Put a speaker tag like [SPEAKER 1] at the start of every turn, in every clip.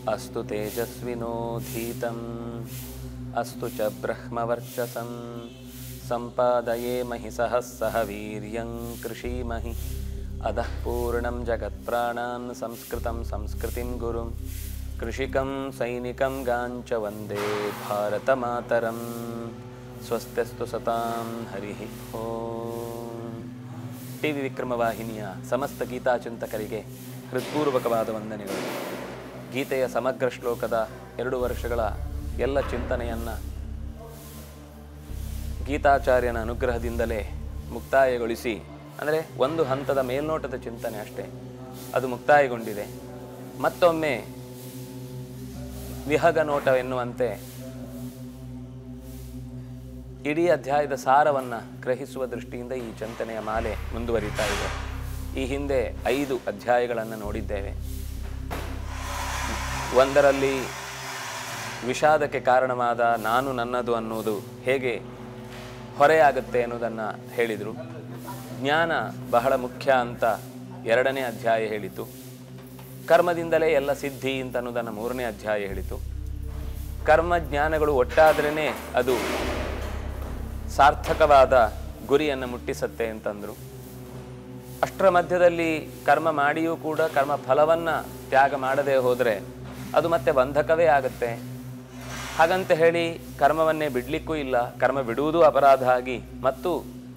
[SPEAKER 1] अस्तु तेजस्विनो धीतम् अस्तु च ब्रह्मवर्चसं सम्पादयेमहि सहः सह वीर्यं कृषीमहि अधः पूर्णं जगत्प्राणान् संस्कृतं संस्कृतिं गुरुं कृषिकं सैनिकं गाञ्च वन्दे भारतमातरं ಸ್ವಸ್ತ್ಯಸ್ತು ಸತಾಂ ಹರಿ ಓಂ ಟಿ ವಿ ವಿಕ್ರಮವಾಹಿನಿಯ ಸಮಸ್ತ ಗೀತಾಚಿಂತಕರಿಗೆ ಹೃತ್ಪೂರ್ವಕವಾದ ವಂದನೆಗಳು ಗೀತೆಯ ಸಮಗ್ರ ಶ್ಲೋಕದ ಎರಡು ವರ್ಷಗಳ ಎಲ್ಲ ಚಿಂತನೆಯನ್ನು ಗೀತಾಚಾರ್ಯನ ಅನುಗ್ರಹದಿಂದಲೇ ಮುಕ್ತಾಯಗೊಳಿಸಿ ಅಂದರೆ ಒಂದು ಹಂತದ ಮೇಲ್ನೋಟದ ಚಿಂತನೆ ಅಷ್ಟೇ ಅದು ಮುಕ್ತಾಯಗೊಂಡಿದೆ ಮತ್ತೊಮ್ಮೆ ವಿಹಗ ನೋಟ ಎನ್ನುವಂತೆ ಇಡೀ ಅಧ್ಯಾಯದ ಸಾರವನ್ನು ಗ್ರಹಿಸುವ ದೃಷ್ಟಿಯಿಂದ ಈ ಚಿಂತನೆಯ ಮಾಲೆ ಮುಂದುವರಿತಾ ಇದೆ ಈ ಹಿಂದೆ ಐದು ಅಧ್ಯಾಯಗಳನ್ನು ನೋಡಿದ್ದೇವೆ ಒಂದರಲ್ಲಿ ವಿಷಾದಕ್ಕೆ ಕಾರಣವಾದ ನಾನು ನನ್ನದು ಅನ್ನುವುದು ಹೇಗೆ ಹೊರೆಯಾಗುತ್ತೆ ಅನ್ನೋದನ್ನು ಹೇಳಿದರು ಜ್ಞಾನ ಬಹಳ ಮುಖ್ಯ ಅಂತ ಎರಡನೇ ಅಧ್ಯಾಯ ಹೇಳಿತು ಕರ್ಮದಿಂದಲೇ ಎಲ್ಲ ಸಿದ್ಧಿ ಅಂತ ಅನ್ನೋದನ್ನು ಮೂರನೇ ಅಧ್ಯಾಯ ಹೇಳಿತು ಕರ್ಮ ಜ್ಞಾನಗಳು ಒಟ್ಟಾದ್ರೇ ಅದು ಸಾರ್ಥಕವಾದ ಗುರಿಯನ್ನು ಮುಟ್ಟಿಸತ್ತೆ ಅಂತಂದರು ಅಷ್ಟರ ಮಧ್ಯದಲ್ಲಿ ಕರ್ಮ ಮಾಡಿಯೂ ಕೂಡ ಕರ್ಮ ಫಲವನ್ನು ತ್ಯಾಗ ಮಾಡದೇ ಹೋದರೆ ಅದು ಮತ್ತೆ ಬಂಧಕವೇ ಆಗುತ್ತೆ ಹಾಗಂತ ಹೇಳಿ ಕರ್ಮವನ್ನೇ ಬಿಡಲಿಕ್ಕೂ ಇಲ್ಲ ಕರ್ಮ ಬಿಡುವುದೂ ಅಪರಾಧ ಆಗಿ ಮತ್ತು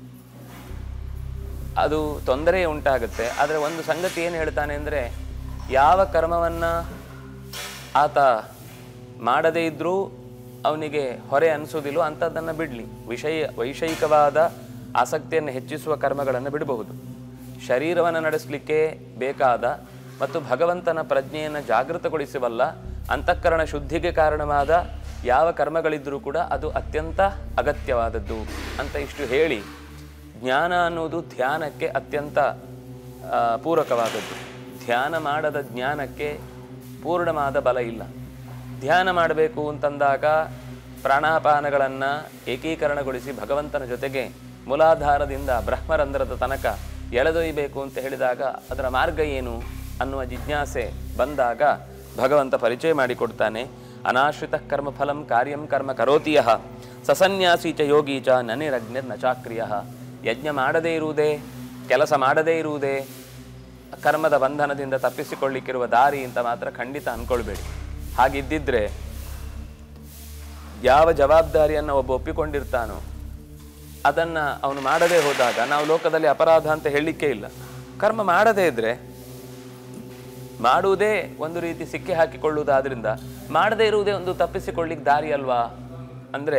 [SPEAKER 1] ಅದು ತೊಂದರೆ ಉಂಟಾಗುತ್ತೆ ಆದರೆ ಒಂದು ಸಂಗತಿ ಏನು ಹೇಳ್ತಾನೆ ಅಂದರೆ ಯಾವ ಕರ್ಮವನ್ನು ಆತ ಮಾಡದೇ ಇದ್ದರೂ ಅವನಿಗೆ ಹೊರೆ ಅನಿಸೋದಿಲ್ಲೋ ಅಂಥದ್ದನ್ನು ಬಿಡಲಿ ವಿಷಯ ವೈಷಯಿಕವಾದ ಆಸಕ್ತಿಯನ್ನು ಹೆಚ್ಚಿಸುವ ಕರ್ಮಗಳನ್ನು ಬಿಡಬಹುದು ಶರೀರವನ್ನು ನಡೆಸಲಿಕ್ಕೆ ಬೇಕಾದ ಮತ್ತು ಭಗವಂತನ ಪ್ರಜ್ಞೆಯನ್ನು ಜಾಗೃತಗೊಳಿಸಬಲ್ಲ ಅಂತಃಕರಣ ಶುದ್ಧಿಗೆ ಕಾರಣವಾದ ಯಾವ ಕರ್ಮಗಳಿದ್ದರೂ ಕೂಡ ಅದು ಅತ್ಯಂತ ಅಗತ್ಯವಾದದ್ದು ಅಂತ ಇಷ್ಟು ಹೇಳಿ ಜ್ಞಾನ ಅನ್ನೋದು ಧ್ಯಾನಕ್ಕೆ ಅತ್ಯಂತ ಆ, ಪೂರಕವಾದದ್ದು ಧ್ಯಾನ ಮಾಡದ ಜ್ಞಾನಕ್ಕೆ ಪೂರ್ಣವಾದ ಬಲ ಇಲ್ಲ ಧ್ಯಾನ ಮಾಡಬೇಕು ಅಂತಂದಾಗ ಪ್ರಾಣಾಪಾನಗಳನ್ನು ಏಕೀಕರಣಗೊಳಿಸಿ ಭಗವಂತನ ಜೊತೆಗೆ ಮೂಲಾಧಾರದಿಂದ ಬ್ರಹ್ಮರಂಧ್ರದ ತನಕ ಎಳೆದೊಯ್ಯಬೇಕು ಅಂತ ಹೇಳಿದಾಗ ಅದರ ಮಾರ್ಗ ಏನು ಅನ್ನುವ ಜಿಜ್ಞಾಸೆ ಬಂದಾಗ ಭಗವಂತ ಪರಿಚಯ ಮಾಡಿಕೊಡ್ತಾನೆ ಅನಾಶ್ರಿತ ಕರ್ಮಫಲಂ ಕಾರ್ಯಂ ಕರ್ಮ ಕರೋತಿಯ ಸಸನ್ಯಾಸಿ ಚ ಯೋಗಿ ಚ ನನಿರಗ್ನಿರ್ ನಚಾಕ್ರಿಯ ಯಜ್ಞ ಮಾಡದೇ ಇರುವುದೇ ಕೆಲಸ ಮಾಡದೇ ಇರುವುದೇ ಕರ್ಮದ ಬಂಧನದಿಂದ ತಪ್ಪಿಸಿಕೊಳ್ಳಿಕ್ಕಿರುವ ದಾರಿ ಅಂತ ಮಾತ್ರ ಖಂಡಿತ ಅನ್ಕೊಳ್ಬೇಡಿ ಹಾಗಿದ್ದಿದ್ರೆ ಯಾವ ಜವಾಬ್ದಾರಿಯನ್ನು ಒಬ್ಬ ಒಪ್ಪಿಕೊಂಡಿರ್ತಾನೋ ಅದನ್ನು ಅವನು ಮಾಡದೇ ಹೋದಾಗ ನಾವು ಲೋಕದಲ್ಲಿ ಅಪರಾಧ ಅಂತ ಹೇಳಲಿಕ್ಕೆ ಇಲ್ಲ ಕರ್ಮ ಮಾಡದೇ ಇದ್ರೆ ಮಾಡುವುದೇ ಒಂದು ರೀತಿ ಸಿಕ್ಕಿ ಹಾಕಿಕೊಳ್ಳುವುದಾದ್ರಿಂದ ಮಾಡದೇ ಇರುವುದೇ ಒಂದು ತಪ್ಪಿಸಿಕೊಳ್ಳಿಕ್ಕೆ ದಾರಿ ಅಲ್ವಾ ಅಂದರೆ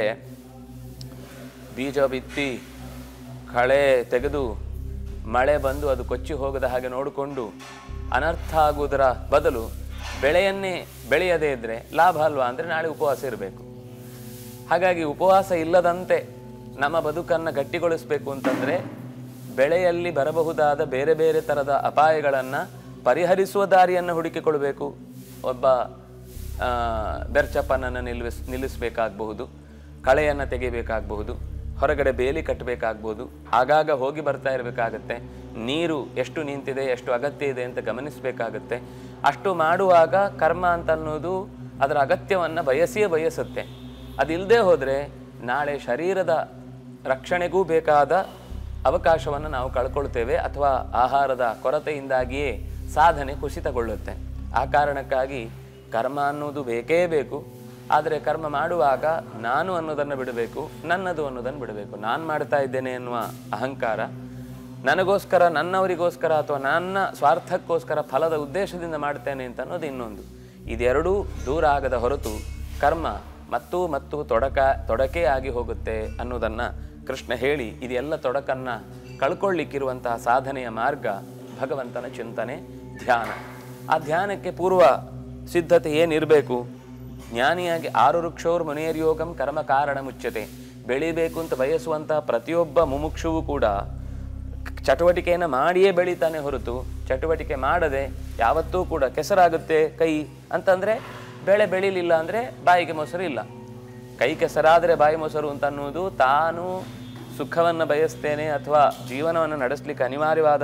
[SPEAKER 1] ಬೀಜ ಬಿತ್ತಿ ಕಳೆ ತೆಗೆದು ಮಳೆ ಬಂದು ಅದು ಕೊಚ್ಚಿ ಹೋಗದ ಹಾಗೆ ನೋಡಿಕೊಂಡು ಅನರ್ಥ ಆಗುವುದರ ಬದಲು ಬೆಳೆಯನ್ನೇ ಬೆಳೆಯದೇ ಇದ್ದರೆ ಲಾಭ ಅಲ್ವಾ ಅಂದರೆ ನಾಳೆ ಉಪವಾಸ ಇರಬೇಕು ಹಾಗಾಗಿ ಉಪವಾಸ ಇಲ್ಲದಂತೆ ನಮ್ಮ ಬದುಕನ್ನು ಗಟ್ಟಿಗೊಳಿಸಬೇಕು ಅಂತಂದರೆ ಬೆಳೆಯಲ್ಲಿ ಬರಬಹುದಾದ ಬೇರೆ ಬೇರೆ ಥರದ ಅಪಾಯಗಳನ್ನು ಪರಿಹರಿಸುವ ದಾರಿಯನ್ನು ಹುಡುಕಿಕೊಳ್ಬೇಕು ಒಬ್ಬ ಆ, ಬೆರ್ಚಪ್ಪನನ್ನು ನಿಲ್ಲಿಸ್ ನಿಲ್ಲಿಸಬೇಕಾಗಬಹುದು ಕಳೆಯನ್ನು ತೆಗಿಬೇಕಾಗಬಹುದು ಹೊರಗಡೆ ಬೇಲಿ ಕಟ್ಟಬೇಕಾಗ್ಬೋದು ಆಗಾಗ ಹೋಗಿ ಬರ್ತಾ ಇರಬೇಕಾಗತ್ತೆ ನೀರು ಎಷ್ಟು ನಿಂತಿದೆ ಎಷ್ಟು ಅಗತ್ಯ ಇದೆ ಅಂತ ಗಮನಿಸಬೇಕಾಗತ್ತೆ ಅಷ್ಟು ಮಾಡುವಾಗ ಕರ್ಮ ಅಂತ ಅನ್ನೋದು ಅದರ ಅಗತ್ಯವನ್ನು ಬಯಸಿಯೇ ಬಯಸುತ್ತೆ ಅದಿಲ್ಲದೆ ಹೋದರೆ ನಾಳೆ ಶರೀರದ ರಕ್ಷಣೆಗೂ ಬೇಕಾದ ಅವಕಾಶವನ್ನು ನಾವು ಕಳ್ಕೊಳ್ತೇವೆ ಅಥವಾ ಆಹಾರದ ಕೊರತೆಯಿಂದಾಗಿಯೇ ಸಾಧನೆ ಕುಸಿತಗೊಳ್ಳುತ್ತೆ ಆ ಕಾರಣಕ್ಕಾಗಿ ಕರ್ಮ ಅನ್ನೋದು ಬೇಕೇ ಬೇಕು ಆದರೆ ಕರ್ಮ ಮಾಡುವಾಗ ನಾನು ಅನ್ನೋದನ್ನು ಬಿಡಬೇಕು ನನ್ನದು ಅನ್ನೋದನ್ನು ಬಿಡಬೇಕು ನಾನು ಮಾಡ್ತಾ ಇದ್ದೇನೆ ಎನ್ನುವ ಅಹಂಕಾರ ನನಗೋಸ್ಕರ ನನ್ನವರಿಗೋಸ್ಕರ ಅಥವಾ ನನ್ನ ಸ್ವಾರ್ಥಕ್ಕೋಸ್ಕರ ಫಲದ ಉದ್ದೇಶದಿಂದ ಮಾಡ್ತೇನೆ ಅಂತ ಅನ್ನೋದು ಇನ್ನೊಂದು ಇದೆರಡೂ ದೂರ ಆಗದ ಹೊರತು ಕರ್ಮ ಮತ್ತು ಮತ್ತು ತೊಡಕ ತೊಡಕೆ ಆಗಿ ಹೋಗುತ್ತೆ ಅನ್ನೋದನ್ನು ಕೃಷ್ಣ ಹೇಳಿ ಇದೆಲ್ಲ ತೊಡಕನ್ನು ಕಳ್ಕೊಳ್ಳಿಕ್ಕಿರುವಂತಹ ಸಾಧನೆಯ ಮಾರ್ಗ ಭಗವಂತನ ಚಿಂತನೆ ಧ್ಯಾನ ಆ ಧ್ಯಾನಕ್ಕೆ ಪೂರ್ವ ಸಿದ್ಧತೆ ಏನಿರಬೇಕು ಜ್ಞಾನಿಯಾಗಿ ಆರು ವೃಕ್ಷೋರ್ ಮುನೇರ್ಯೋಗಂ ಕರ್ಮ ಕಾರಣ ಮುಚ್ಚತೆ ಬೆಳಿಬೇಕು ಅಂತ ಬಯಸುವಂತಹ ಪ್ರತಿಯೊಬ್ಬ ಮುಮುಕ್ಷುವು ಕೂಡ ಚಟುವಟಿಕೆಯನ್ನು ಮಾಡಿಯೇ ಬೆಳಿತಾನೆ ಹೊರತು ಚಟುವಟಿಕೆ ಮಾಡದೆ ಯಾವತ್ತೂ ಕೂಡ ಕೆಸರಾಗುತ್ತೆ ಕೈ ಅಂತಂದರೆ ಬೆಳೆ ಬೆಳಿಲಿಲ್ಲ ಅಂದರೆ ಬಾಯಿಗೆ ಮೊಸರು ಇಲ್ಲ ಕೈ ಕೆಸರಾದರೆ ಬಾಯಿ ಮೊಸರು ಅಂತ ಅನ್ನುವುದು ತಾನು ಸುಖವನ್ನು ಬಯಸ್ತೇನೆ ಅಥವಾ ಜೀವನವನ್ನು ನಡೆಸಲಿಕ್ಕೆ ಅನಿವಾರ್ಯವಾದ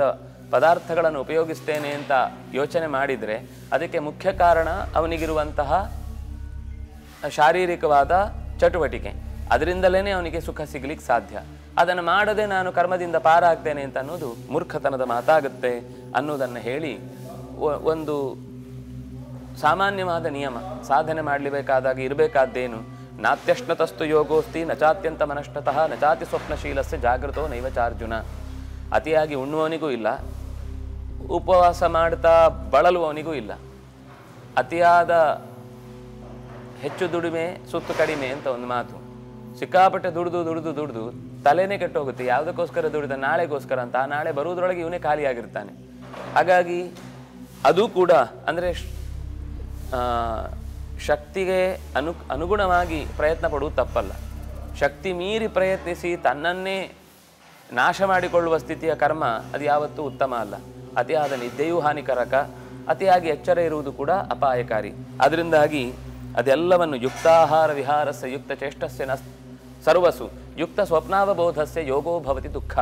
[SPEAKER 1] ಪದಾರ್ಥಗಳನ್ನು ಉಪಯೋಗಿಸ್ತೇನೆ ಅಂತ ಯೋಚನೆ ಮಾಡಿದರೆ ಅದಕ್ಕೆ ಮುಖ್ಯ ಕಾರಣ ಅವನಿಗಿರುವಂತಹ ಶಾರೀರಿಕವಾದ ಚಟುವಟಿಕೆ ಅದರಿಂದಲೇ ಅವನಿಗೆ ಸುಖ ಸಿಗ್ಲಿಕ್ಕೆ ಸಾಧ್ಯ ಅದನ್ನು ಮಾಡದೆ ನಾನು ಕರ್ಮದಿಂದ ಪಾರಾಗ್ತೇನೆ ಅಂತ ಅನ್ನೋದು ಮೂರ್ಖತನದ ಮಾತಾಗುತ್ತೆ ಅನ್ನೋದನ್ನು ಹೇಳಿ ಒ- ಒಂದು ಸಾಮಾನ್ಯವಾದ ನಿಯಮ ಸಾಧನೆ ಮಾಡಲಿಬೇಕಾದಾಗ ಇರಬೇಕಾದ್ದೇನು ನಾತ್ಯಶ್ನತಸ್ತು ಯೋಗೋಸ್ತಿ ನಚಾತ್ಯಂತ ಮನಷ್ಟತಃ ನಚಾತಿ ಸ್ವಪ್ನಶೀಲಸ್ಯ ಜಾಗೃತೋ ನೈವಚಾರ್ಜುನ ಅತಿಯಾಗಿ ಉಣ್ಣುವವನಿಗೂ ಇಲ್ಲ ಉಪವಾಸ ಮಾಡ್ತಾ ಬಳಲುವವನಿಗೂ ಇಲ್ಲ ಅತಿಯಾದ ಹೆಚ್ಚು ದುಡಿಮೆ ಸುತ್ತು ಕಡಿಮೆ ಅಂತ ಒಂದು ಮಾತು ಸಿಕ್ಕಾಪಟ್ಟೆ ದುಡಿದು ದುಡಿದು ದುಡಿದು ತಲೆನೇ ಕೆಟ್ಟೋಗುತ್ತೆ ಯಾವುದಕ್ಕೋಸ್ಕರ ದುಡಿದ ನಾಳೆಗೋಸ್ಕರ ಅಂತ ಆ ನಾಳೆ ಬರುವುದರೊಳಗೆ ಇವನೇ ಖಾಲಿಯಾಗಿರ್ತಾನೆ ಹಾಗಾಗಿ ಅದು ಕೂಡ ಅಂದರೆ ಶಕ್ತಿಗೆ ಅನು ಅನುಗುಣವಾಗಿ ಪ್ರಯತ್ನ ಪಡುವುದು ತಪ್ಪಲ್ಲ ಶಕ್ತಿ ಮೀರಿ ಪ್ರಯತ್ನಿಸಿ ತನ್ನನ್ನೇ ನಾಶ ಮಾಡಿಕೊಳ್ಳುವ ಸ್ಥಿತಿಯ ಕರ್ಮ ಅದು ಯಾವತ್ತೂ ಉತ್ತಮ ಅಲ್ಲ ಅತಿಯಾದ ನಿದ್ದೆಯೂ ಹಾನಿಕರಕ ಅತಿಯಾಗಿ ಎಚ್ಚರ ಇರುವುದು ಕೂಡ ಅಪಾಯಕಾರಿ ಅದರಿಂದಾಗಿ ಅದೆಲ್ಲವನ್ನು ಯುಕ್ತಾಹಾರ ವಿಹಾರಸ್ಯ ಯುಕ್ತ ಚೇಷ್ಟಸ್ಯ ನ ಸರ್ವಸು ಯುಕ್ತ ಸ್ವಪ್ನಾವಬೋಧಸ್ಯ ಯೋಗೋ ಭವತಿ ದುಃಖ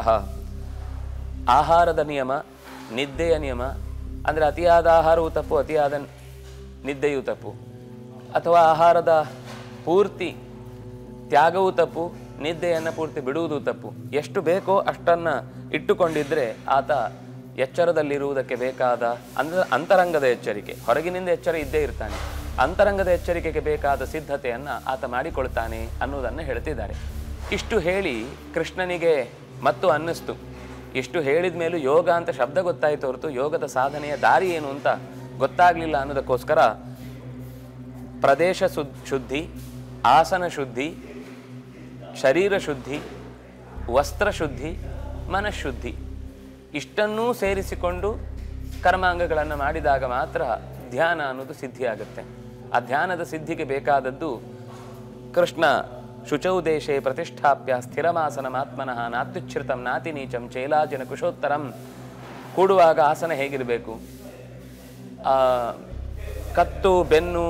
[SPEAKER 1] ಆಹಾರದ ನಿಯಮ ನಿದ್ದೆಯ ನಿಯಮ ಅಂದರೆ ಅತಿಯಾದ ಆಹಾರವು ತಪ್ಪು ಅತಿಯಾದ ನಿದ್ದೆಯೂ ತಪ್ಪು ಅಥವಾ ಆಹಾರದ ಪೂರ್ತಿ ತ್ಯಾಗವೂ ತಪ್ಪು ನಿದ್ದೆಯನ್ನು ಪೂರ್ತಿ ಬಿಡುವುದು ತಪ್ಪು ಎಷ್ಟು ಬೇಕೋ ಅಷ್ಟನ್ನು ಇಟ್ಟುಕೊಂಡಿದ್ರೆ ಆತ ಎಚ್ಚರದಲ್ಲಿರುವುದಕ್ಕೆ ಬೇಕಾದ ಅಂದ ಅಂತರಂಗದ ಎಚ್ಚರಿಕೆ ಹೊರಗಿನಿಂದ ಎಚ್ಚರ ಇದ್ದೇ ಇರ್ತಾನೆ ಅಂತರಂಗದ ಎಚ್ಚರಿಕೆಗೆ ಬೇಕಾದ ಸಿದ್ಧತೆಯನ್ನು ಆತ ಮಾಡಿಕೊಳ್ತಾನೆ ಅನ್ನೋದನ್ನು ಹೇಳ್ತಿದ್ದಾರೆ ಇಷ್ಟು ಹೇಳಿ ಕೃಷ್ಣನಿಗೆ ಮತ್ತು ಅನ್ನಿಸ್ತು ಇಷ್ಟು ಹೇಳಿದ ಮೇಲೂ ಯೋಗ ಅಂತ ಶಬ್ದ ಗೊತ್ತಾಯಿತು ಹೊರತು ಯೋಗದ ಸಾಧನೆಯ ದಾರಿ ಏನು ಅಂತ ಗೊತ್ತಾಗಲಿಲ್ಲ ಅನ್ನೋದಕ್ಕೋಸ್ಕರ ಪ್ರದೇಶ ಸುದ್ ಶುದ್ಧಿ ಆಸನ ಶುದ್ಧಿ ಶರೀರ ಶುದ್ಧಿ ವಸ್ತ್ರ ಶುದ್ಧಿ ಮನಃಶುದ್ಧಿ ಇಷ್ಟನ್ನೂ ಸೇರಿಸಿಕೊಂಡು ಕರ್ಮಾಂಗಗಳನ್ನು ಮಾಡಿದಾಗ ಮಾತ್ರ ಧ್ಯಾನ ಅನ್ನೋದು ಸಿದ್ಧಿಯಾಗುತ್ತೆ ಆ ಧ್ಯಾನದ ಸಿದ್ಧಿಗೆ ಬೇಕಾದದ್ದು ಕೃಷ್ಣ ಶುಚೌ ದೇಶೇ ಪ್ರತಿಷ್ಠಾಪ್ಯ ಸ್ಥಿರಮಾಸನಮಾತ್ಮನಃ ನಾತ್ಯುಚ್ಛ್ರಿತಂ ನಾತಿ ನೀಚಂ ಚೇಲಾಜಿನ ಕುಶೋತ್ತರಂ ಕೂಡುವಾಗ ಆಸನ ಹೇಗಿರಬೇಕು ಆ, ಕತ್ತು ಬೆನ್ನು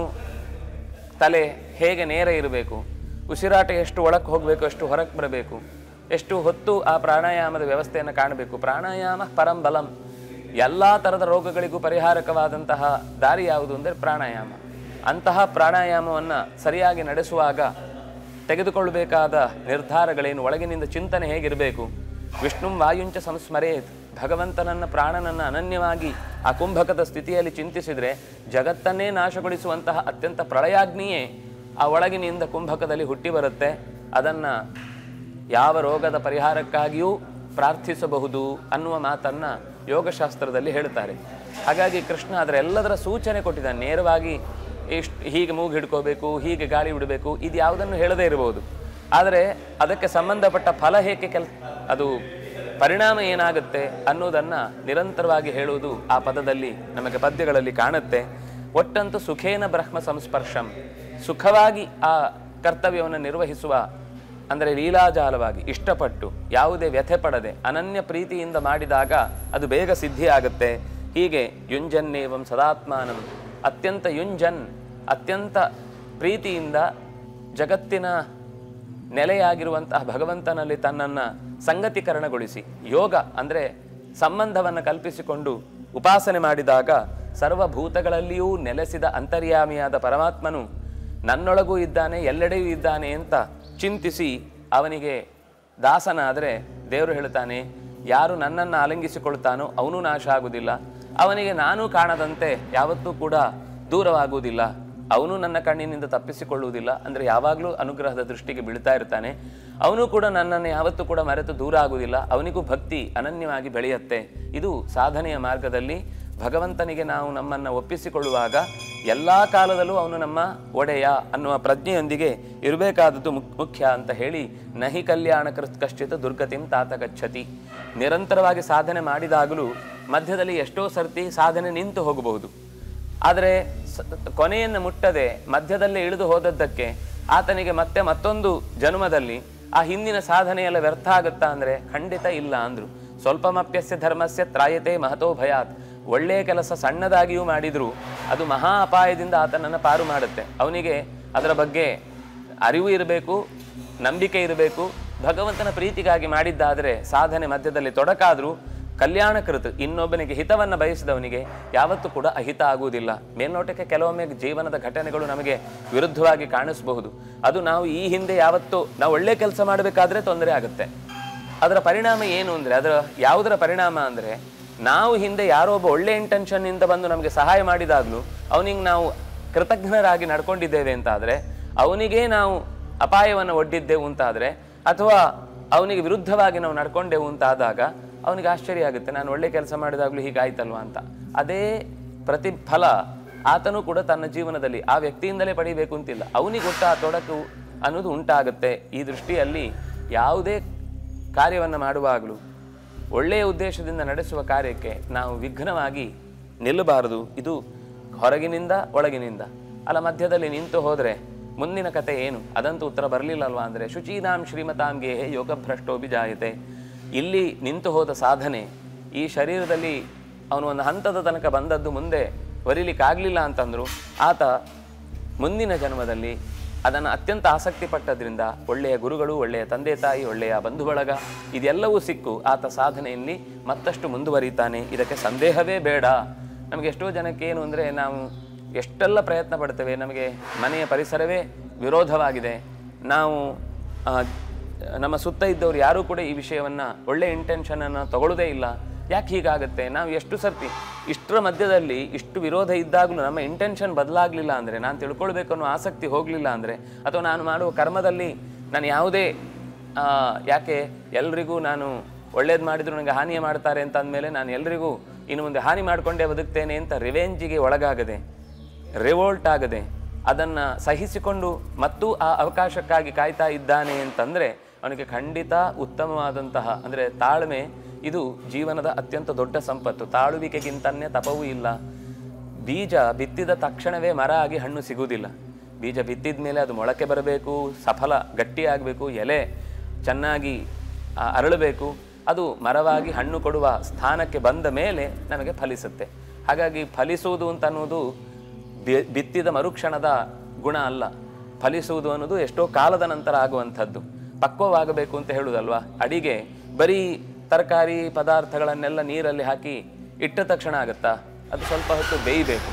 [SPEAKER 1] ತಲೆ ಹೇಗೆ ನೇರ ಇರಬೇಕು ಉಸಿರಾಟ ಎಷ್ಟು ಒಳಕ್ಕೆ ಹೋಗಬೇಕು ಎಷ್ಟು ಹೊರಕ್ಕೆ ಬರಬೇಕು ಎಷ್ಟು ಹೊತ್ತು ಆ ಪ್ರಾಣಾಯಾಮದ ವ್ಯವಸ್ಥೆಯನ್ನು ಕಾಣಬೇಕು ಪ್ರಾಣಾಯಾಮ ಪರಂ ಬಲಂ ಎಲ್ಲ ಥರದ ರೋಗಗಳಿಗೂ ಪರಿಹಾರಕವಾದಂತಹ ದಾರಿ ಯಾವುದು ಅಂದರೆ ಪ್ರಾಣಾಯಾಮ ಅಂತಹ ಪ್ರಾಣಾಯಾಮವನ್ನು ಸರಿಯಾಗಿ ನಡೆಸುವಾಗ ತೆಗೆದುಕೊಳ್ಳಬೇಕಾದ ನಿರ್ಧಾರಗಳೇನು ಒಳಗಿನಿಂದ ಚಿಂತನೆ ಹೇಗಿರಬೇಕು ವಿಷ್ಣುಂ ವಾಯುಂಚ ಸಂಸ್ಮರೇತ್ ಭಗವಂತನನ್ನ ಪ್ರಾಣನನ್ನ ಅನನ್ಯವಾಗಿ ಆ ಕುಂಭಕದ ಸ್ಥಿತಿಯಲ್ಲಿ ಚಿಂತಿಸಿದರೆ ಜಗತ್ತನ್ನೇ ನಾಶಗೊಳಿಸುವಂತಹ ಅತ್ಯಂತ ಪ್ರಳಯಾಗ್ನಿಯೇ ಆ ಒಳಗಿನಿಂದ ಕುಂಭಕದಲ್ಲಿ ಹುಟ್ಟಿ ಬರುತ್ತೆ ಅದನ್ನ ಯಾವ ರೋಗದ ಪರಿಹಾರಕ್ಕಾಗಿಯೂ ಪ್ರಾರ್ಥಿಸಬಹುದು ಅನ್ನುವ ಮಾತನ್ನ ಯೋಗಶಾಸ್ತ್ರದಲ್ಲಿ ಹೇಳ್ತಾರೆ ಹಾಗಾಗಿ ಕೃಷ್ಣ ಅದರ ಎಲ್ಲದರ ಸೂಚನೆ ಕೊಟ್ಟಿದ್ದಾನೆ ನೇರವಾಗಿ ಇಷ್ಟು ಹೀಗೆ ಮೂಗು ಹಿಡ್ಕೋಬೇಕು ಹೀಗೆ ಗಾಳಿ ಬಿಡಬೇಕು ಇದು ಯಾವುದನ್ನು ಹೇಳದೇ ಇರಬಹುದು ಆದರೆ ಅದಕ್ಕೆ ಸಂಬಂಧಪಟ್ಟ ಫಲ ಹೇಗೆ ಕೆಲ್ ಅದು ಪರಿಣಾಮ ಏನಾಗುತ್ತೆ ಅನ್ನೋದನ್ನ ನಿರಂತರವಾಗಿ ಹೇಳುವುದು ಆ ಪದದಲ್ಲಿ ನಮಗೆ ಪದ್ಯಗಳಲ್ಲಿ ಕಾಣುತ್ತೆ ಒಟ್ಟಂತೂ ಸುಖೇನ ಬ್ರಹ್ಮ ಸಂಸ್ಪರ್ಶಂ ಸುಖವಾಗಿ ಆ ಕರ್ತವ್ಯವನ್ನು ನಿರ್ವಹಿಸುವ ಅಂದರೆ ಲೀಲಾಜಾಲವಾಗಿ ಇಷ್ಟಪಟ್ಟು ಯಾವುದೇ ವ್ಯಥೆ ಪಡದೆ ಅನನ್ಯ ಪ್ರೀತಿಯಿಂದ ಮಾಡಿದಾಗ ಅದು ಬೇಗ ಸಿದ್ಧಿಯಾಗುತ್ತೆ ಹೀಗೆ ಯುಂಜನ್ನೇವಂ ಸದಾತ್ಮಾನಂ ಅತ್ಯಂತ ಯುಂಜನ್ ಅತ್ಯಂತ ಪ್ರೀತಿಯಿಂದ ಜಗತ್ತಿನ ನೆಲೆಯಾಗಿರುವಂತಹ ಭಗವಂತನಲ್ಲಿ ತನ್ನನ್ನು ಸಂಗತೀಕರಣಗೊಳಿಸಿ ಯೋಗ ಅಂದರೆ ಸಂಬಂಧವನ್ನು ಕಲ್ಪಿಸಿಕೊಂಡು ಉಪಾಸನೆ ಮಾಡಿದಾಗ ಸರ್ವಭೂತಗಳಲ್ಲಿಯೂ ನೆಲೆಸಿದ ಅಂತರ್ಯಾಮಿಯಾದ ಪರಮಾತ್ಮನು ನನ್ನೊಳಗೂ ಇದ್ದಾನೆ ಎಲ್ಲೆಡೆಯೂ ಇದ್ದಾನೆ ಅಂತ ಚಿಂತಿಸಿ ಅವನಿಗೆ ದಾಸನಾದರೆ ದೇವರು ಹೇಳ್ತಾನೆ ಯಾರು ನನ್ನನ್ನು ಆಲಿಂಗಿಸಿಕೊಳ್ತಾನೋ ಅವನು ನಾಶ ಆಗುವುದಿಲ್ಲ ಅವನಿಗೆ ನಾನು ಕಾಣದಂತೆ ಯಾವತ್ತೂ ಕೂಡ ದೂರವಾಗುವುದಿಲ್ಲ ಅವನು ನನ್ನ ಕಣ್ಣಿನಿಂದ ತಪ್ಪಿಸಿಕೊಳ್ಳುವುದಿಲ್ಲ ಅಂದರೆ ಯಾವಾಗಲೂ ಅನುಗ್ರಹದ ದೃಷ್ಟಿಗೆ ಬೀಳ್ತಾ ಇರ್ತಾನೆ ಅವನು ಕೂಡ ನನ್ನನ್ನು ಯಾವತ್ತೂ ಕೂಡ ಮರೆತು ದೂರ ಆಗುವುದಿಲ್ಲ ಅವನಿಗೂ ಭಕ್ತಿ ಅನನ್ಯವಾಗಿ ಬೆಳೆಯುತ್ತೆ ಇದು ಸಾಧನೆಯ ಮಾರ್ಗದಲ್ಲಿ ಭಗವಂತನಿಗೆ ನಾವು ನಮ್ಮನ್ನು ಒಪ್ಪಿಸಿಕೊಳ್ಳುವಾಗ ಎಲ್ಲ ಕಾಲದಲ್ಲೂ ಅವನು ನಮ್ಮ ಒಡೆಯ ಅನ್ನುವ ಪ್ರಜ್ಞೆಯೊಂದಿಗೆ ಇರಬೇಕಾದದ್ದು ಮುಕ್- ಮುಖ್ಯ ಅಂತ ಹೇಳಿ ನಹಿ ಕಲ್ಯಾಣ ಕೃತ್ ಕಶ್ಚಿತ್ ದುರ್ಗತಿಂ ತಾತ ಗಚ್ಚತಿ ನಿರಂತರವಾಗಿ ಸಾಧನೆ ಮಾಡಿದಾಗಲೂ ಮಧ್ಯದಲ್ಲಿ ಎಷ್ಟೋ ಸರ್ತಿ ಸಾಧನೆ ನಿಂತು ಹೋಗಬಹುದು ಆದರೆ ಸ- ಕೊನೆಯನ್ನು ಮುಟ್ಟದೆ ಮಧ್ಯದಲ್ಲೇ ಇಳಿದು ಹೋದದ್ದಕ್ಕೆ ಆತನಿಗೆ ಮತ್ತೆ ಮತ್ತೊಂದು ಜನ್ಮದಲ್ಲಿ ಆ ಹಿಂದಿನ ಸಾಧನೆಯೆಲ್ಲ ವ್ಯರ್ಥ ಆಗುತ್ತಾ ಅಂದರೆ ಖಂಡಿತ ಇಲ್ಲ ಅಂದ್ರು ಸ್ವಲ್ಪಮಪ್ಯಸ್ಯ ಧರ್ಮಸ್ಯ ತ್ರಾಯತೆ ಮಹತೋ ಭಯಾತ್ ಒಳ್ಳೆಯ ಕೆಲಸ ಸಣ್ಣದಾಗಿಯೂ ಮಾಡಿದ್ರು ಅದು ಮಹಾ ಅಪಾಯದಿಂದ ಆತನನ್ನು ಪಾರು ಮಾಡುತ್ತೆ ಅವನಿಗೆ ಅದರ ಬಗ್ಗೆ ಅರಿವು ಇರಬೇಕು ನಂಬಿಕೆ ಇರಬೇಕು ಭಗವಂತನ ಪ್ರೀತಿಗಾಗಿ ಮಾಡಿದ್ದಾದರೆ ಸಾಧನೆ ಮಧ್ಯದಲ್ಲಿ ತೊಡಕಾದರೂ ಕಲ್ಯಾಣಕೃತ ಇನ್ನೊಬ್ಬನಿಗೆ ಹಿತವನ್ನು ಬಯಸಿದವನಿಗೆ ಯಾವತ್ತೂ ಕೂಡ ಅಹಿತ ಆಗುವುದಿಲ್ಲ ಮೇಲ್ನೋಟಕ್ಕೆ ಕೆಲವೊಮ್ಮೆ ಜೀವನದ ಘಟನೆಗಳು ನಮಗೆ ವಿರುದ್ಧವಾಗಿ ಕಾಣಿಸಬಹುದು ಅದು ನಾವು ಈ ಹಿಂದೆ ಯಾವತ್ತೂ ನಾವು ಒಳ್ಳೆ ಕೆಲಸ ಮಾಡಬೇಕಾದ್ರೆ ತೊಂದರೆ ಆಗುತ್ತೆ ಅದರ ಪರಿಣಾಮ ಏನು ಅಂದರೆ ಅದರ ಯಾವುದರ ಪರಿಣಾಮ ಅಂದರೆ ನಾವು ಹಿಂದೆ ಯಾರೋ ಒಬ್ಬ ಒಳ್ಳೆ ಇಂಟೆನ್ಷನ್ನಿಂದ ಬಂದು ನಮಗೆ ಸಹಾಯ ಮಾಡಿದಾಗಲೂ ಅವನಿಗೆ ನಾವು ಕೃತಜ್ಞರಾಗಿ ನಡ್ಕೊಂಡಿದ್ದೇವೆ ಅಂತಾದರೆ ಅವನಿಗೇ ನಾವು ಅಪಾಯವನ್ನು ಒಡ್ಡಿದ್ದೆವು ಅಂತಾದರೆ ಅಥವಾ ಅವನಿಗೆ ವಿರುದ್ಧವಾಗಿ ನಾವು ನಡ್ಕೊಂಡೆವು ಅಂತಾದಾಗ ಅವನಿಗೆ ಆಶ್ಚರ್ಯ ಆಗುತ್ತೆ ನಾನು ಒಳ್ಳೆ ಕೆಲಸ ಮಾಡಿದಾಗಲೂ ಹೀಗಾಯ್ತಲ್ವಾ ಅಂತ ಅದೇ ಪ್ರತಿಫಲ ಆತನು ಕೂಡ ತನ್ನ ಜೀವನದಲ್ಲಿ ಆ ವ್ಯಕ್ತಿಯಿಂದಲೇ ಪಡಿಬೇಕು ಅಂತಿಲ್ಲ ಅವನಿಗೆ ಒಟ್ಟ ಆ ತೊಡಕು ಅನ್ನೋದು ಉಂಟಾಗುತ್ತೆ ಈ ದೃಷ್ಟಿಯಲ್ಲಿ ಯಾವುದೇ ಕಾರ್ಯವನ್ನು ಮಾಡುವಾಗಲೂ ಒಳ್ಳೆಯ ಉದ್ದೇಶದಿಂದ ನಡೆಸುವ ಕಾರ್ಯಕ್ಕೆ ನಾವು ವಿಘ್ನವಾಗಿ ನಿಲ್ಲಬಾರದು ಇದು ಹೊರಗಿನಿಂದ ಒಳಗಿನಿಂದ ಅಲ್ಲ ಮಧ್ಯದಲ್ಲಿ ನಿಂತು ಹೋದರೆ ಮುಂದಿನ ಕತೆ ಏನು ಅದಂತೂ ಉತ್ತರ ಬರಲಿಲ್ಲಲ್ವಾ ಅಂದರೆ ಶುಚೀನಾಂ ಶ್ರೀಮತಾಂ ಗೇಹೆ ಯೋಗಭ್ರಷ್ಟೋಭಿ ಜಾಯತೆ ಇಲ್ಲಿ ನಿಂತು ಹೋದ ಸಾಧನೆ ಈ ಶರೀರದಲ್ಲಿ ಅವನು ಒಂದು ಹಂತದ ತನಕ ಬಂದದ್ದು ಮುಂದೆ ಬರೀಲಿಕ್ಕಾಗಲಿಲ್ಲ ಅಂತಂದ್ರು ಆತ ಮುಂದಿನ ಜನ್ಮದಲ್ಲಿ ಅದನ್ನು ಅತ್ಯಂತ ಆಸಕ್ತಿ ಪಟ್ಟದ್ರಿಂದ ಒಳ್ಳೆಯ ಗುರುಗಳು ಒಳ್ಳೆಯ ತಂದೆ ತಾಯಿ ಒಳ್ಳೆಯ ಬಂಧು ಬಳಗ ಇದೆಲ್ಲವೂ ಸಿಕ್ಕು ಆತ ಸಾಧನೆಯಲ್ಲಿ ಮತ್ತಷ್ಟು ಮುಂದುವರಿತಾನೆ ಇದಕ್ಕೆ ಸಂದೇಹವೇ ಬೇಡ ನಮಗೆ ಎಷ್ಟೋ ಜನಕ್ಕೆ ಏನು ಅಂದರೆ ನಾವು ಎಷ್ಟೆಲ್ಲ ಪ್ರಯತ್ನ ಪಡ್ತೇವೆ ನಮಗೆ ಮನೆಯ ಪರಿಸರವೇ ವಿರೋಧವಾಗಿದೆ ನಾವು ಆ, ನಮ್ಮ ಸುತ್ತ ಇದ್ದವರು ಯಾರೂ ಕೂಡ ಈ ವಿಷಯವನ್ನು ಒಳ್ಳೆ ಇಂಟೆನ್ಷನನ್ನು ತಗೊಳ್ಳೋದೇ ಇಲ್ಲ ಯಾಕೆ ಹೀಗಾಗುತ್ತೆ ನಾವು ಎಷ್ಟು ಸರ್ತಿ ಇಷ್ಟರ ಮಧ್ಯದಲ್ಲಿ ಇಷ್ಟು ವಿರೋಧ ಇದ್ದಾಗಲೂ ನಮ್ಮ ಇಂಟೆನ್ಷನ್ ಬದಲಾಗಲಿಲ್ಲ ಅಂದರೆ ನಾನು ತಿಳ್ಕೊಳ್ಬೇಕು ಅನ್ನೋ ಆಸಕ್ತಿ ಹೋಗಲಿಲ್ಲ ಅಂದರೆ ಅಥವಾ ನಾನು ಮಾಡುವ ಕರ್ಮದಲ್ಲಿ ನಾನು ಯಾವುದೇ ಆ, ಯಾಕೆ ಎಲ್ರಿಗೂ ನಾನು ಒಳ್ಳೇದು ಮಾಡಿದ್ರು ನನಗೆ ಹಾನಿಯ ಮಾಡ್ತಾರೆ ಅಂತ ಅಂದಮೇಲೆ ನಾನು ಎಲ್ರಿಗೂ ಇನ್ನು ಮುಂದೆ ಹಾನಿ ಮಾಡಿಕೊಂಡೇ ಬದುಕ್ತೇನೆ ಅಂತ ರಿವೆಂಜಿಗೆ ಒಳಗಾಗದೆ ರಿವೋಲ್ಟ್ ಆಗದೆ ಅದನ್ನು ಸಹಿಸಿಕೊಂಡು ಮತ್ತೂ ಆ ಅವಕಾಶಕ್ಕಾಗಿ ಕಾಯ್ತಾ ಇದ್ದಾನೆ ಅಂತಂದರೆ ಅವನಿಗೆ ಖಂಡಿತ ಉತ್ತಮವಾದಂತಹ ಅಂದರೆ ತಾಳ್ಮೆ ಇದು ಜೀವನದ ಅತ್ಯಂತ ದೊಡ್ಡ ಸಂಪತ್ತು ತಾಳುವಿಕೆಗಿಂತನ್ನೇ ತಪವೂ ಇಲ್ಲ ಬೀಜ ಬಿತ್ತಿದ ತಕ್ಷಣವೇ ಮರ ಆಗಿ ಹಣ್ಣು ಸಿಗುವುದಿಲ್ಲ ಬೀಜ ಬಿತ್ತಿದ ಮೇಲೆ ಅದು ಮೊಳಕೆ ಬರಬೇಕು ಸಫಲ ಗಟ್ಟಿಯಾಗಬೇಕು ಎಲೆ ಚೆನ್ನಾಗಿ ಆ, ಅರಳಬೇಕು ಅದು ಮರವಾಗಿ ಹಣ್ಣು ಕೊಡುವ ಸ್ಥಾನಕ್ಕೆ ಬಂದ ಮೇಲೆ ನಮಗೆ ಫಲಿಸುತ್ತೆ ಹಾಗಾಗಿ ಫಲಿಸುವುದು ಅಂತ ಅನ್ನೋದು ಬಿ- ಬಿತ್ತಿದ ಮರುಕ್ಷಣದ ಗುಣ ಅಲ್ಲ ಫಲಿಸುವುದು ಅನ್ನೋದು ಎಷ್ಟೋ ಕಾಲದ ನಂತರ ಆಗುವಂಥದ್ದು ಪಕ್ವವಾಗಬೇಕು ಅಂತ ಹೇಳುವುದಲ್ವಾ ಅಡಿಗೆ ಬರೀ ತರಕಾರಿ ಪದಾರ್ಥಗಳನ್ನೆಲ್ಲ ನೀರಲ್ಲಿ ಹಾಕಿ ಇಟ್ಟ ತಕ್ಷಣ ಆಗುತ್ತಾ ಅದು ಸ್ವಲ್ಪ ಹೊತ್ತು ಬೇಯಬೇಕು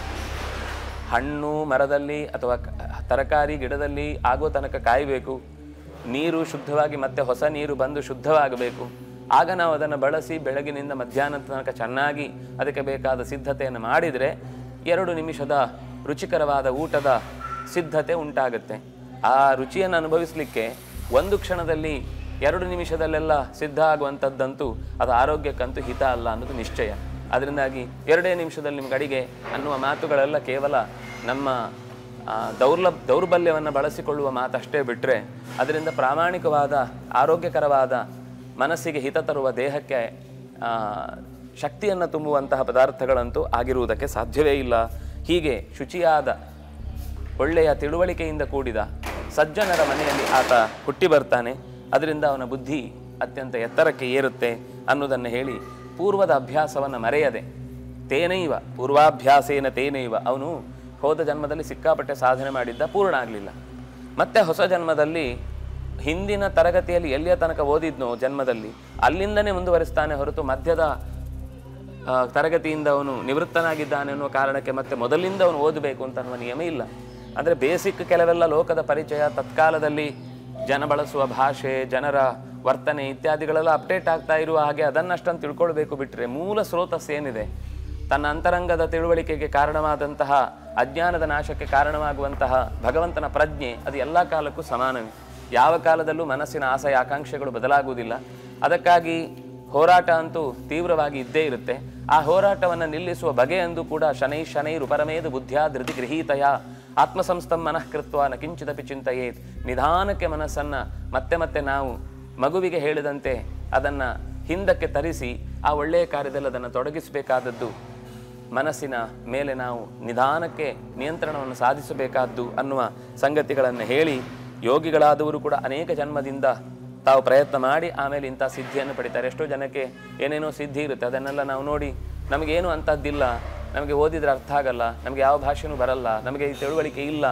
[SPEAKER 1] ಹಣ್ಣು ಮರದಲ್ಲಿ ಅಥವಾ ಕ- ತರಕಾರಿ ಗಿಡದಲ್ಲಿ ಆಗೋ ತನಕ ಕಾಯಬೇಕು ನೀರು ಶುದ್ಧವಾಗಿ ಮತ್ತೆ ಹೊಸ ನೀರು ಬಂದು ಶುದ್ಧವಾಗಬೇಕು ಆಗ ನಾವು ಅದನ್ನು ಬಳಸಿ ಬೆಳಗಿನಿಂದ ಮಧ್ಯಾಹ್ನದ ತನಕ ಚೆನ್ನಾಗಿ ಅದಕ್ಕೆ ಬೇಕಾದ ಸಿದ್ಧತೆಯನ್ನು ಮಾಡಿದರೆ ಎರಡು ನಿಮಿಷದ ರುಚಿಕರವಾದ ಊಟದ ಸಿದ್ಧತೆ ಉಂಟಾಗುತ್ತೆ ಆ ರುಚಿಯನ್ನು ಅನುಭವಿಸಲಿಕ್ಕೆ ಒಂದು ಕ್ಷಣದಲ್ಲಿ ಎರಡು ನಿಮಿಷದಲ್ಲೆಲ್ಲ ಸಿದ್ಧ ಆಗುವಂಥದ್ದಂತೂ ಅದು ಆರೋಗ್ಯಕ್ಕಂತೂ ಹಿತ ಅಲ್ಲ ಅನ್ನೋದು ನಿಶ್ಚಯ ಅದರಿಂದಾಗಿ ಎರಡೇ ನಿಮಿಷದಲ್ಲಿ ನಿಮ್ಗೆ ಅಡಿಗೆ ಅನ್ನುವ ಮಾತುಗಳೆಲ್ಲ ಕೇವಲ ನಮ್ಮ ಆ, ದೌರ್ಲಭ ದೌರ್ಬಲ್ಯವನ್ನು ಬಳಸಿಕೊಳ್ಳುವ ಮಾತಷ್ಟೇ ಬಿಟ್ಟರೆ ಅದರಿಂದ ಪ್ರಾಮಾಣಿಕವಾದ ಆರೋಗ್ಯಕರವಾದ ಮನಸ್ಸಿಗೆ ಹಿತ ತರುವ ದೇಹಕ್ಕೆ ಆ, ಶಕ್ತಿಯನ್ನು ತುಂಬುವಂತಹ ಪದಾರ್ಥಗಳಂತೂ ಆಗಿರುವುದಕ್ಕೆ ಸಾಧ್ಯವೇ ಇಲ್ಲ ಹೀಗೆ ಶುಚಿಯಾದ ಒಳ್ಳೆಯ ತಿಳುವಳಿಕೆಯಿಂದ ಕೂಡಿದ ಸಜ್ಜನರ ಮನೆಯಲ್ಲಿ ಆತ ಹುಟ್ಟಿ ಬರ್ತಾನೆ ಅದರಿಂದ ಅವನ ಬುದ್ಧಿ ಅತ್ಯಂತ ಎತ್ತರಕ್ಕೆ ಏರುತ್ತೆ ಅನ್ನೋದನ್ನು ಹೇಳಿ ಪೂರ್ವದ ಅಭ್ಯಾಸವನ್ನು ಮರೆಯದೆ ತೇನೈವ ಪೂರ್ವಾಭ್ಯಾಸೇನ ತೇನೈವ ಅವನು ಹೋದ ಜನ್ಮದಲ್ಲಿ ಸಿಕ್ಕಾಪಟ್ಟೆ ಸಾಧನೆ ಮಾಡಿದ್ದ ಪೂರ್ಣ ಆಗಲಿಲ್ಲ ಮತ್ತೆ ಹೊಸ ಜನ್ಮದಲ್ಲಿ ಹಿಂದಿನ ತರಗತಿಯಲ್ಲಿ ಎಲ್ಲಿಯ ತನಕ ಓದಿದ್ನೋ ಜನ್ಮದಲ್ಲಿ ಅಲ್ಲಿಂದನೇ ಮುಂದುವರಿಸ್ತಾನೆ ಹೊರತು ಮಧ್ಯದ ಆ, ತರಗತಿಯಿಂದ ಅವನು ನಿವೃತ್ತನಾಗಿದ್ದಾನೆ ಅನ್ನುವ ಕಾರಣಕ್ಕೆ ಮತ್ತೆ ಮೊದಲಿಂದ ಅವನು ಓದಬೇಕು ಅಂತ ಅನ್ನುವ ನಿಯಮ ಇಲ್ಲ ಅಂದರೆ ಬೇಸಿಕ್ ಕೆಲವೆಲ್ಲ ಲೋಕದ ಪರಿಚಯ ತತ್ಕಾಲದಲ್ಲಿ ಜನ ಬಳಸುವ ಭಾಷೆ ಜನರ ವರ್ತನೆ ಇತ್ಯಾದಿಗಳೆಲ್ಲ ಅಪ್ಡೇಟ್ ಆಗ್ತಾ ಇರುವ ಹಾಗೆ ಅದನ್ನಷ್ಟನ್ನು ತಿಳ್ಕೊಳ್ಬೇಕು ಬಿಟ್ಟರೆ ಮೂಲ ಸ್ರೋತಸ್ ಏನಿದೆ ತನ್ನ ಅಂತರಂಗದ ತಿಳುವಳಿಕೆಗೆ ಕಾರಣವಾದಂತಹ ಅಜ್ಞಾನದ ನಾಶಕ್ಕೆ ಕಾರಣವಾಗುವಂತಹ ಭಗವಂತನ ಪ್ರಜ್ಞೆ ಅದು ಎಲ್ಲ ಕಾಲಕ್ಕೂ ಸಮಾನವೇ ಯಾವ ಕಾಲದಲ್ಲೂ ಮನಸ್ಸಿನ ಆಸೆ ಆಕಾಂಕ್ಷೆಗಳು ಬದಲಾಗುವುದಿಲ್ಲ ಅದಕ್ಕಾಗಿ ಹೋರಾಟ ಅಂತೂ ತೀವ್ರವಾಗಿ ಇದ್ದೇ ಇರುತ್ತೆ ಆ ಹೋರಾಟವನ್ನು ನಿಲ್ಲಿಸುವ ಬಗೆಯಂದು ಕೂಡ ಶನೈ ಶನೈರು ಪರಮೇದು ಬುದ್ಧಿಯ ಧೃತಿ ಗೃಹೀತಯ ಆತ್ಮಸಂಸ್ಥಂ ಮನಃ ಕೃತ್ವ ನ ಕಿಂಚಿದಪಿ ಚಿಂತೆಯೇತ್ ನಿಧಾನಕ್ಕೆ ಮನಸ್ಸನ್ನು ಮತ್ತೆ ಮತ್ತೆ ನಾವು ಮಗುವಿಗೆ ಹೇಳಿದಂತೆ ಅದನ್ನು ಹಿಂದಕ್ಕೆ ತರಿಸಿ ಆ ಒಳ್ಳೆಯ ಕಾರ್ಯದಲ್ಲಿ ಅದನ್ನು ತೊಡಗಿಸಬೇಕಾದದ್ದು ಮನಸ್ಸಿನ ಮೇಲೆ ನಾವು ನಿಧಾನಕ್ಕೆ ನಿಯಂತ್ರಣವನ್ನು ಸಾಧಿಸಬೇಕಾದ್ದು ಅನ್ನುವ ಸಂಗತಿಗಳನ್ನು ಹೇಳಿ ಯೋಗಿಗಳಾದವರು ಕೂಡ ಅನೇಕ ಜನ್ಮದಿಂದ ತಾವು ಪ್ರಯತ್ನ ಮಾಡಿ ಆಮೇಲೆ ಇಂಥ ಸಿದ್ಧಿಯನ್ನು ಪಡಿತಾರೆ ಎಷ್ಟೋ ಜನಕ್ಕೆ ಏನೇನೋ ಸಿದ್ಧಿ ಇರುತ್ತೆ ಅದನ್ನೆಲ್ಲ ನಾವು ನೋಡಿ ನಮಗೇನು ಅಂಥದ್ದಿಲ್ಲ ನಮಗೆ ಓದಿದ್ರೆ ಅರ್ಥ ಆಗಲ್ಲ ನಮಗೆ ಯಾವ ಭಾಷೆನೂ ಬರಲ್ಲ ನಮಗೆ ಈ ತಿಳುವಳಿಕೆ ಇಲ್ಲ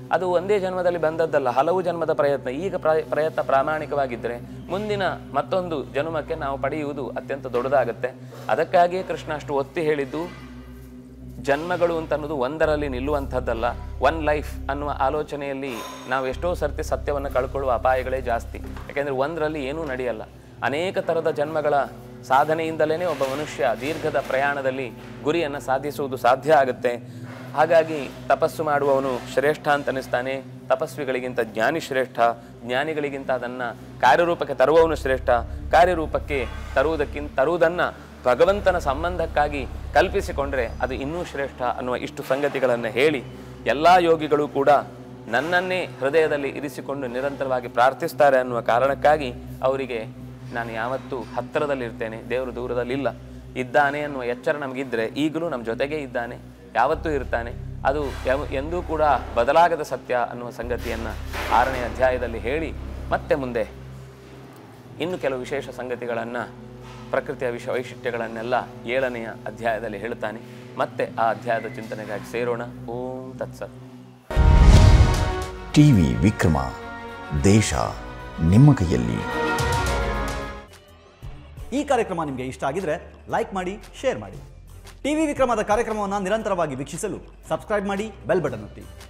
[SPEAKER 1] ಅದು ಒಂದೇ ಜನ್ಮದಲ್ಲಿ ಬಂದದ್ದಲ್ಲ ಹಲವು ಜನ್ಮದ ಪ್ರಯತ್ನ ಈಗ ಪ್ರ- ಪ್ರಯತ್ನ ಪ್ರಾಮಾಣಿಕವಾಗಿದ್ದರೆ ಮುಂದಿನ ಮತ್ತೊಂದು ಜನ್ಮಕ್ಕೆ ನಾವು ಪಡೆಯುವುದು ಅತ್ಯಂತ ದೊಡ್ಡದಾಗುತ್ತೆ ಅದಕ್ಕಾಗಿಯೇ ಕೃಷ್ಣ ಅಷ್ಟು ಒತ್ತಿ ಹೇಳಿದ್ದು ಜನ್ಮಗಳು ಅಂತ ಅನ್ನೋದು ಒಂದರಲ್ಲಿ ನಿಲ್ಲುವಂಥದ್ದಲ್ಲ ಒನ್ ಲೈಫ್ ಅನ್ನುವ ಆಲೋಚನೆಯಲ್ಲಿ ನಾವು ಎಷ್ಟೋ ಸರ್ತಿ ಸತ್ಯವನ್ನು ಕಳ್ಕೊಳ್ಳುವ ಅಪಾಯಗಳೇ ಜಾಸ್ತಿ ಯಾಕೆಂದರೆ ಒಂದರಲ್ಲಿ ಏನೂ ನಡೆಯಲ್ಲ ಅನೇಕ ಥರದ ಜನ್ಮಗಳ ಸಾಧನೆಯಿಂದಲೇ ಒಬ್ಬ ಮನುಷ್ಯ ದೀರ್ಘದ ಪ್ರಯಾಣದಲ್ಲಿ ಗುರಿಯನ್ನು ಸಾಧಿಸುವುದು ಸಾಧ್ಯ ಆಗುತ್ತೆ ಹಾಗಾಗಿ ತಪಸ್ಸು ಮಾಡುವವನು ಶ್ರೇಷ್ಠ ಅಂತ ಅನಿಸ್ತಾನೆ ತಪಸ್ವಿಗಳಿಗಿಂತ ಜ್ಞಾನಿ ಶ್ರೇಷ್ಠ ಜ್ಞಾನಿಗಳಿಗಿಂತ ಅದನ್ನು ಕಾರ್ಯರೂಪಕ್ಕೆ ತರುವವನು ಶ್ರೇಷ್ಠ ಕಾರ್ಯರೂಪಕ್ಕೆ ತರುವುದಕ್ಕಿಂತ ತರುವುದನ್ನು ಭಗವಂತನ ಸಂಬಂಧಕ್ಕಾಗಿ ಕಲ್ಪಿಸಿಕೊಂಡ್ರೆ ಅದು ಇನ್ನೂ ಶ್ರೇಷ್ಠ ಅನ್ನುವ ಇಷ್ಟು ಸಂಗತಿಗಳನ್ನು ಹೇಳಿ ಎಲ್ಲ ಯೋಗಿಗಳು ಕೂಡ ನನ್ನನ್ನೇ ಹೃದಯದಲ್ಲಿ ಇರಿಸಿಕೊಂಡು ನಿರಂತರವಾಗಿ ಪ್ರಾರ್ಥಿಸ್ತಾರೆ ಅನ್ನುವ ಕಾರಣಕ್ಕಾಗಿ ಅವರಿಗೆ ನಾನು ಯಾವತ್ತೂ ಹತ್ತಿರದಲ್ಲಿರ್ತೇನೆ ದೇವರು ದೂರದಲ್ಲಿಲ್ಲ ಇದ್ದಾನೆ ಅನ್ನುವ ಎಚ್ಚರ ನಮಗಿದ್ರೆ ಈಗಲೂ ನಮ್ಮ ಜೊತೆಗೇ ಇದ್ದಾನೆ ಯಾವತ್ತೂ ಇರ್ತಾನೆ ಅದು ಯಾವ- ಎಂದೂ ಕೂಡ ಬದಲಾಗದ ಸತ್ಯ ಅನ್ನುವ ಸಂಗತಿಯನ್ನು ಆರನೇ ಅಧ್ಯಾಯದಲ್ಲಿ ಹೇಳಿ ಮತ್ತೆ ಮುಂದೆ ಇನ್ನು ಕೆಲವು ವಿಶೇಷ ಸಂಗತಿಗಳನ್ನು ಪ್ರಕೃತಿಯ ವಿಷ ವೈಶಿಷ್ಟ್ಯಗಳನ್ನೆಲ್ಲ ಏಳನೆಯ ಅಧ್ಯಾಯದಲ್ಲಿ ಹೇಳ್ತಾನೆ ಮತ್ತೆ ಆ ಅಧ್ಯಾಯದ ಚಿಂತನೆಗಾಗಿ ಸೇರೋಣ ಓಂ ತತ್ಸತ್
[SPEAKER 2] ಟಿವಿ ವಿಕ್ರಮ ದೇಶ ನಿಮ್ಮ ಕೈಯಲ್ಲಿ
[SPEAKER 3] ಈ ಕಾರ್ಯಕ್ರಮ ನಿಮಗೆ ಇಷ್ಟ ಆಗಿದ್ರೆ ಲೈಕ್ ಮಾಡಿ ಶೇರ್ ಮಾಡಿ ಟಿವಿ ವಿಕ್ರಮದ ಕಾರ್ಯಕ್ರಮವನ್ನು ನಿರಂತರವಾಗಿ ವೀಕ್ಷಿಸಲು ಸಬ್ಸ್ಕ್ರೈಬ್ ಮಾಡಿ ಬೆಲ್ ಬಟನ್ ಒತ್ತಿ